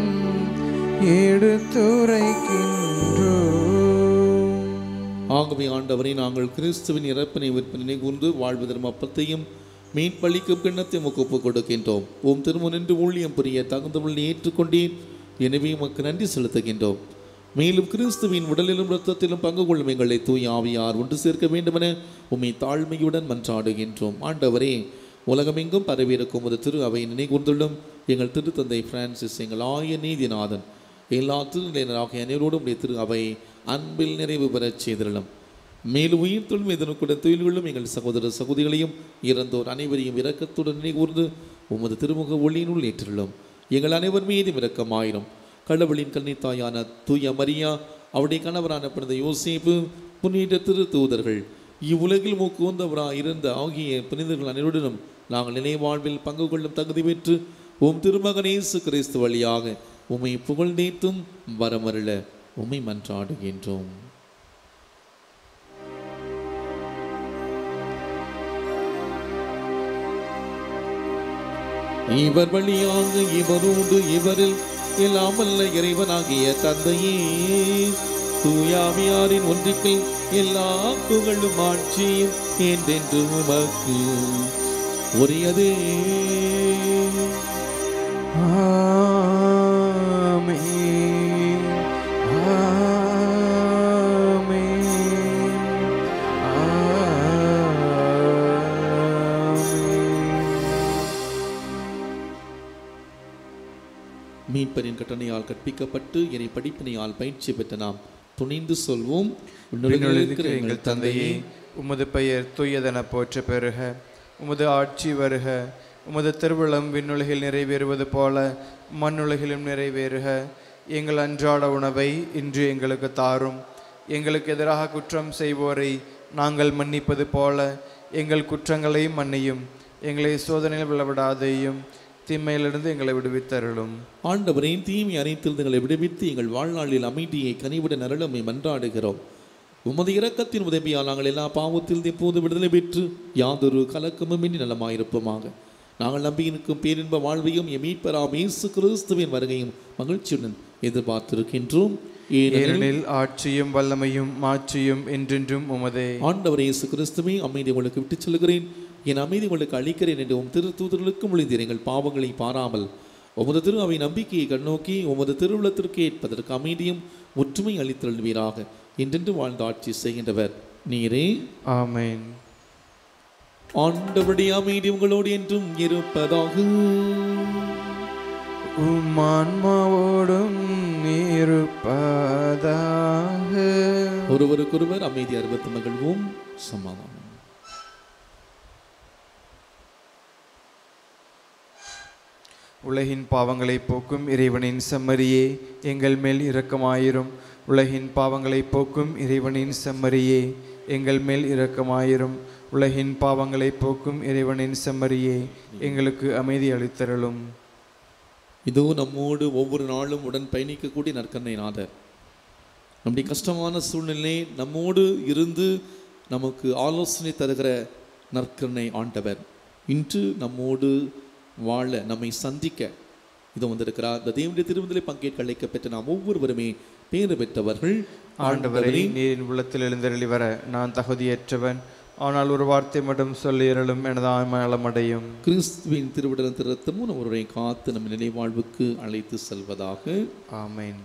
எடுத்துரைக்கின்றோ ஆகவே ஆண்டவரை நாங்கள் கிறிஸ்துவின் இறப்பினை விற்பனை கூர்ந்து வாழ்வதற்கு அப்பத்தையும் மீட்பளிக்கும் கிண்ணத்தை ஒப்புக் கொடுக்கின்றோம் உம் திருமுனின்று ஊழியம் புரிய தகுந்தவள்ளி ஏற்றுக்கொண்டீர் எனவே உமக்கு நன்றி செலுத்துகின்றோம் மேலும் கிறிஸ்துவின் உடலிலும் இரத்தத்திலும் பங்கு கொள்ளும் எங்களை தூய் ஆவியார் ஒன்று சேர்க்க வேண்டுமென உம்மை தாழ்மையுடன் மன்றாடுகின்றோம் ஆண்டவரே உலகமெங்கும் பரவியிருக்கும் ஒரு திரு அவை நினைகூர்ந்துள்ளும் எங்கள் திருத்தந்தை பிரான்சிஸ் எங்கள் ஆய நீதிநாதன் எல்லா திருநிலையினராக அனைவரோடும் உடைய திரு அவை அன்பில் நிறைவு பெறச் செய்திருளும் மேலும் உயிர் தொழில் இதனுக்குடன் தொழில்களும் எங்கள் சகோதர சகோதரிகளையும் இறந்தோர் அனைவரையும் இரக்கத்துடன் நினைகூர்ந்து உமது திருமுக ஒளியினுள் ஏற்றிருளும் எங்கள் அனைவர் மீதும் இரக்கமாயிரும் கடவுளின் கன்னித்தாயான தூய மரியா அவருடைய கணவரான பிறந்த யோசேப்பு புனித திரு தூதர்கள் இவ்வுலகில் மூக்குவந்தவராக இருந்த ஆகிய புனிதர்கள் அனைவருடனும் நாங்கள் நினைவாழ்வில் பங்கு கொள்ளும் தகுதி பெற்று உம் திருமகன் இயேசு கிறிஸ்து வழியாக உம்மை புகழ்ந்தேத்தும் வரமருள உம்மை மன்றாடுகின்றோம் இவர் வழியாக இவரோடு இவரில் எல்லாமல்ல இறைவனாகிய தந்தையே தூயாவியாரின் ஒன்றுக்கள் எல்லா புகழும் ஆட்சியும் என்றென்று உமக்கு உரியதே ஆமென். ஆமென். ஆமென். மீட்பரின் கட்டளையால் கற்பிக்கப்பட்டு இறை படிப்பினையால் பயிற்சி பெற்ற நாம் துணிந்து சொல்வோம் விண்ணுலகில் எங்கள் தந்தையே உமது பெயர் தூயதென போற்ற பெறுக உமது ஆட்சி வருக உமது திருவிழம் விண்ணுலகில் நிறைவேறுவது போல மண்ணுலகிலும் நிறைவேறுக எங்கள் அன்றாட உணவை இன்று எங்களுக்கு தாரும் எங்களுக்கு எதிராக குற்றம் செய்வோரை நாங்கள் மன்னிப்பது போல எங்கள் குற்றங்களையும் மன்னியும் எங்களை சோதனையில் விழவிடாதையும் தீமையிலிருந்து எங்களை விடுவித்தருளும் ஆண்டவரே தீமை அனைத்திலிருந்து எங்களை விடுவித்து எங்கள் வாழ்நாளில் அமைதியை கனிவுடன் அருளமை மன்றாடுகிறோம் உமது இரக்கத்தின் உதவியால் நாங்கள் எல்லா பாவத்தில் எப்போது விடுதலை பெற்று யாதொரு கலக்கமுமின்றி நலமாயிருப்போமாக நாங்கள் நம்பியிருக்கும் பேரின்ப வாழ்வையும் எம் மீட்பராம் இயேசு கிறிஸ்துவின் வருகையும் மகிழ்ச்சியுடன் எதிர்பார்த்திருக்கின்றோம் ஏனெனில் ஏனெனில் ஆட்சியும் வல்லமையும் மாட்சியும் என்றென்றும் உமதே ஆண்டவர் இயேசு கிறிஸ்துவே அமைதி உங்களுக்கு விட்டுச் செல்கிறேன் என் அமைதி உங்களுக்கு அளிக்கிறேன் என்று உம் திரு தூதர்களுக்கு மொழிந்தீர் எங்கள் பாவங்களை பாராமல் உமது திரு அவை நம்பிக்கையை கண்ணோக்கி உமது திருவுளத்திற்கு ஏற்பதற்கு அமைதியும் ஒற்றுமை அளித்தல்வீராக என்றென்று வாழ்ந்து ஆட்சி செய்கின்றவர் நீரே ஆமென் ஆண்டவருடைய அமைதி உங்களோடு என்றும் இருப்பதாக உம் ஆன்மாவோடும் இருப்பதாக ஒருவருக்கொருவர் அமைதி அறுபத்து மகிழ்வோம் சமாதானம் உலகின் பாவங்களை போக்கும் இறைவனின் செம்மறியே எங்கள் மேல் இரக்கமாயிரும் உலகின் பாவங்களை போக்கும் இறைவனின் செம்மறியே எங்கள் மேல் இரக்கமாயிரும் உலகின் பாவங்களை போக்கும் இறைவனின் செம்மறியே எங்களுக்கு அமைதி அளித்தருளும் இதோ நம்மோடு ஒவ்வொரு நாளும் உடன் பயணிக்கக்கூடிய நற்கருணை நாதர் நம்முடைய கஷ்டமான சூழ்நிலை நம்மோடு இருந்து நமக்கு ஆலோசனை தருகிற நற்கருணை ஆண்டவர் இன்று நம்மோடு வாழ நம்மை சந்திக்க இதோ வந்திருக்கிறார் இந்த தேவனுடைய திருவிழலை பங்கேற்க அழைக்கப்பட்ட நாம் ஒவ்வொருவருமே பேறு பெற்றவர்கள் ஆண்டவரை நீரின் உள்ளத்தில் எழுந்தருளி வர நான் தகுதியற்றவன் ஆனால் ஒரு வார்த்தை மட்டும் சொல்லியறலும் எனது ஆமலமடையும் கிறிஸ்துவின் திருவிடல் திருத்தமும் நம்முடைய காத்து நம்ம நினைவாழ்வுக்கு அழைத்து செல்வதாக ஆமென்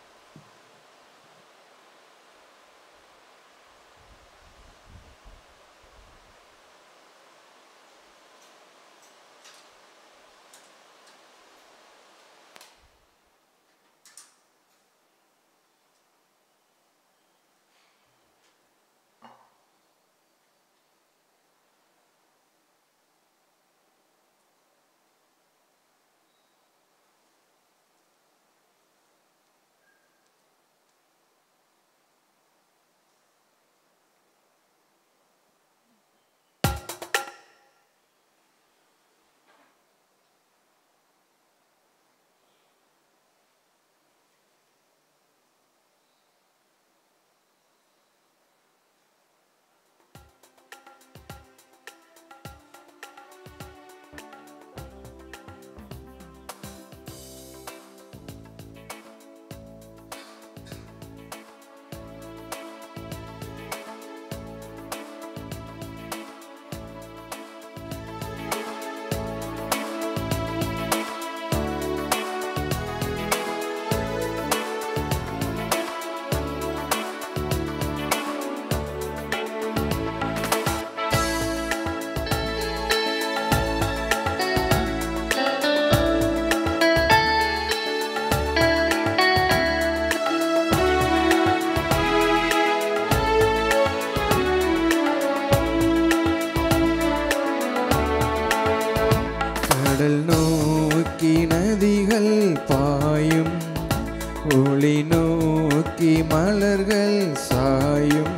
கடல் நோக்கி நதிகள் பாயும் ஒளி நோக்கி மலர்கள் சாயும்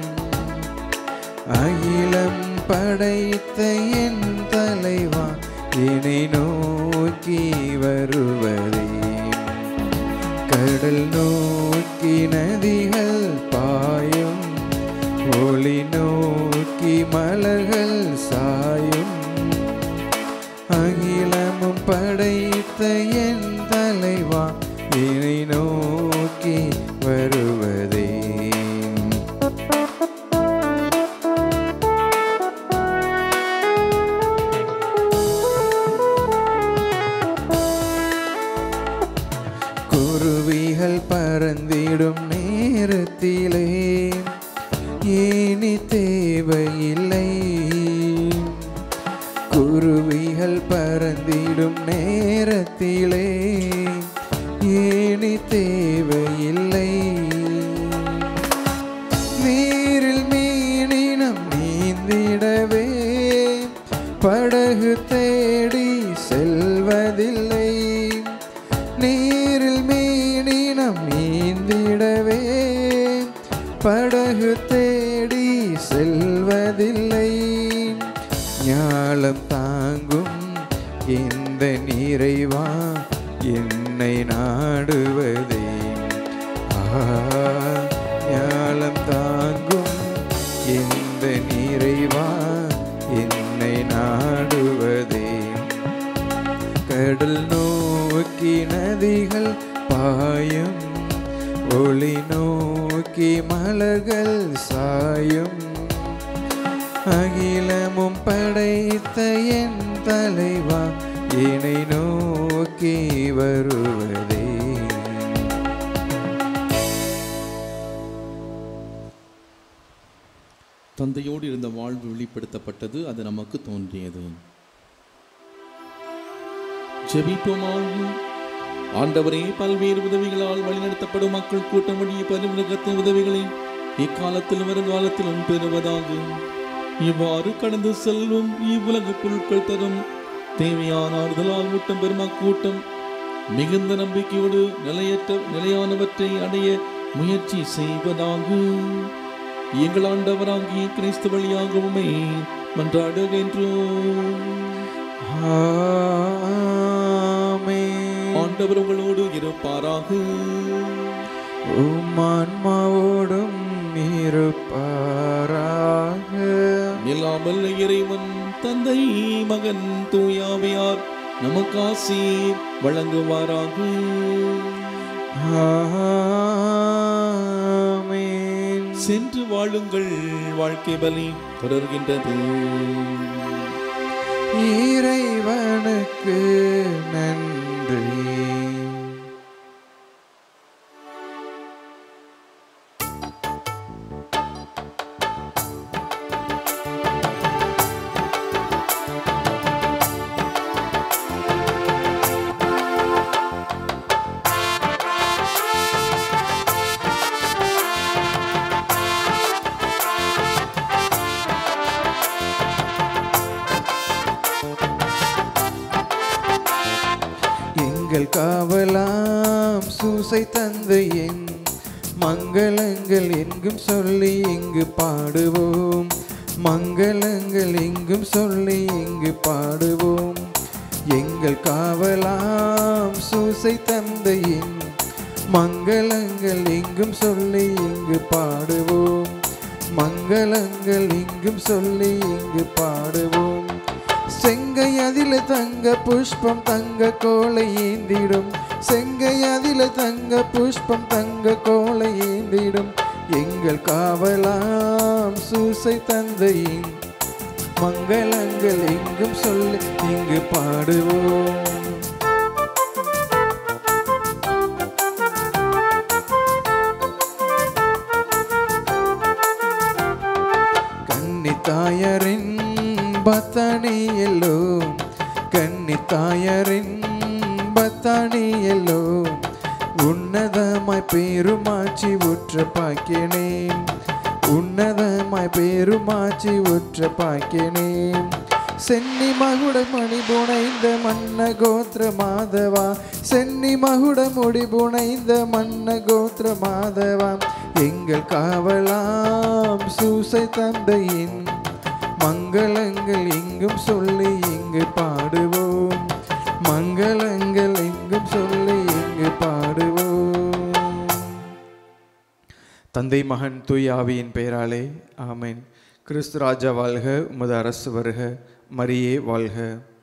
அகிலம் படைத்த என் தலைவா என்னை நோக்கி வருவதே கடல் நோக்கி நதிகள் பாயும் ஒளி நோக்கி மலர்கள் சாயும் அகிலமும் படைத்த என் தலைவா என்னை நோக்கி வருவதே குருவிகள் பறந்திடும் நேரத்திலே ஏனி தேவையில்லை குருவிகள் பறந்திடும் நேரத்திலே ஏனி தேவையில்லை நீரில் மீனினம் நீந்திடவே படகு தேடி செல்வதில்லை நீரில் மீனினம் நீந்திடவே படகு தேடி செல்வதில்லை ஞாலம் தாங்கும் இந்த நிறைவா என்னை நாடுவதே ஆ, ஞாலம் தாங்கும் இந்த நிறைவா என்னை நாடுவதே கடல் நோக்கி நதிகள் பாயும் ஒளி நோக்கி மலர்கள் சாயும் அகிலமும் படைத்த என் தலைவா என்னை நோக்கி வருவதே தந்தையோடு இருந்த வாழ்வு வெளிப்படுத்தப்பட்டது அது நமக்கு தோன்றியது ஜெபிப்போமாக ஆண்டவரே பல்வேறு உதவிகளால் வழிநடத்தப்படும் மக்கள் கூட்டம் வழியே பரிமுகத்தின் உதவிகளை இக்காலத்திலும் வருங்காலத்திலும் பெறுவதாக இவ்வாறு கடந்து செல்லும் இவ்வுலக பொருட்கள் தரும் தேவையான ஆறுதலால் ஊட்டம் பெறும் அக்கூட்டம் மிகுந்த நம்பிக்கையோடு நிலையற்ற நிலையானவற்றை அடைய முயற்சி செய்வதாக எங்கள் ஆண்டவராகிய கிறிஸ்து வழியாகவுமே மன்றாடுகின்றோம் ஆமென். ஆண்டவர் உங்களோடு இருப்பாராக உம் ஆன்மாவோடும் இருப்பாராக இல்லாமல் இறைவன் தந்தை மகன் தூயாவையார் நமக்கு ஆசீர் வழங்குவாராக ஆமென். சென்று வாழுங்கள் வாழ்க்கை பலி தொடர்கின்றது இறைவனுக்கு நன்றி எங்கள் காவலாம் சூசை தந்தையின் மங்களங்கள் எங்கும் சொல்லி இங்கு பாடுவோம் மங்களங்கள் எங்கும் சொல்லி இங்கு பாடுவோம் எங்கள் காவலாம் சூசை தந்தையின் மங்களங்கள் எங்கும் சொல்லி இங்கு பாடுவோம் மங்களங்கள் இங்கும் சொல்லி இங்கு பாடுவோம் செங்கை அதில தங்க புஷ்பம் தங்க கோலை ஏந்திடும் செங்கை அதில தங்க புஷ்பம் தங்க கோலை ஏந்திடும் எங்கள் காவலாம் சூசை தந்தையின் மங்களங்கள் எங்கும் சொல்லி இங்கு பாடுவோம் கன்னி தாயரின் பத்தானியல்லோ கன்னி தாயரின் பத்தானியல்லோ உன்னதமாய் பேருமாச்சி உற்ற பாக்கினேன் உன்னதமாய் பேருமாச்சி உற்ற பாக்கினேன் சென்னி மகுட மணி புனைந்த மன்ன கோத்திர மாதவா சென்னி மகுட முடி புனைந்த மன்ன கோத்திர மாதவா எங்கள் காவலாம் சூசை தந்தையின் மங்களங்கள் எங்கும் சொல்லி இங்கு பாடுவோம் மங்களங்கள் எங்கும் சொல்லி இங்கு பாடுவோம் தந்தை மகன் தூய் ஆவியின் பெயராலே ஆமென் கிறிஸ்து ராஜா வாழ்க உமது அரசு வருக மரியே வாழ்க